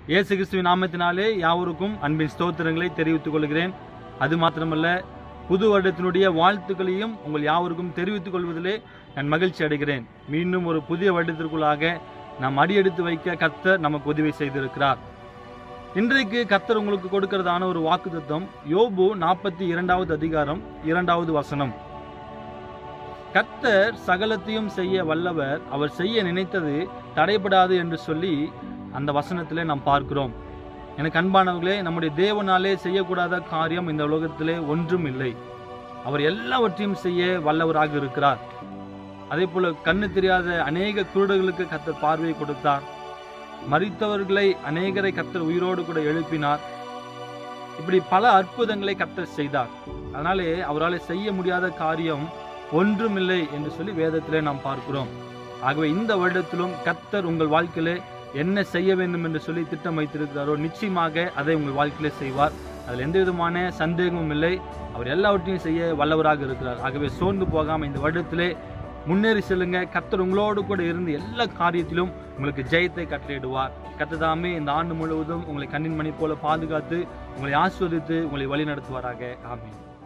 இயேசு கிறிஸ்துவின் நாமத்தினாலே யாவருக்கும் அன்பின் ஸ்தோத்திரங்களை தெரிவித்துக் கொள்கிறேன் அது மாத்திரமல்ல புது வருடத்தினுடைய வாழ்த்துக்களையும் உங்கள் யாவருக்கும் தெரிவித்துக் கொள்வதிலே நான் மகிழ்ச்சி அடைகிறேன் மீண்டும் ஒரு புதிய வருடத்திற்குள்ளாக நாம் அடியெடுத்து வைக்க கர்த்தர் நமக்கு உதவி செய்திருக்கிறார் இன்றைக்கு கர்த்தர் உங்களுக்கு கொடுக்கிறதான ஒரு வாக்குத்தத்தம் யோபு நாற்பத்தி இரண்டாவது அதிகாரம் இரண்டாவது வசனம் கர்த்தர் சகலத்தையும் செய்ய வல்லவர் அவர் செய்ய நினைத்தது தடைபடாது என்று சொல்லி அந்த வசனத்திலே நாம் பார்க்கிறோம் எனக்கு அன்பானவர்களே நம்முடைய தேவனாலே செய்யக்கூடாத காரியம் இந்த உலகத்திலே ஒன்றும் இல்லை அவர் எல்லாவற்றையும் செய்ய வல்லவராக இருக்கிறார் அதே போல கண்ணு தெரியாத அநேக குருடர்களுக்கு கர்த்தர் பார்வை கொடுத்தார் மரித்தவர்களை அநேகரை கர்த்தர் உயிரோடு கூட எழுப்பினார் இப்படி பல அற்புதங்களை கர்த்தர் செய்தார் அதனாலே அவரால் செய்ய முடியாத காரியம் ஒன்றுமில்லை என்று சொல்லி வேதத்திலே நாம் பார்க்கிறோம் ஆகவே இந்த வருடத்திலும் கர்த்தர் உங்கள் வாழ்க்கையிலே என்ன செய்ய வேண்டும் என்று சொல்லி திட்டம் வைத்திருக்கிறாரோ நிச்சயமாக அதை உங்கள் வாழ்க்கையிலே செய்வார் அதில் எந்த விதமான சந்தேகமும் இல்லை அவர் எல்லாவற்றையும் செய்ய வல்லவராக இருக்கிறார் ஆகவே சோர்ந்து போகாமல் இந்த வருடத்திலே முன்னேறி செல்லுங்க கர்த்தர் உங்களோடு கூட இருந்து எல்லா காரியத்திலும் உங்களுக்கு ஜெயத்தை கட்டளையிடுவார் கர்த்ததாமே இந்த ஆண்டு முழுவதும் உங்களை கண்ணின் மணி போல பாதுகாத்து உங்களை ஆஸ்வதித்து உங்களை வழி நடத்துவாராக ஆமீன்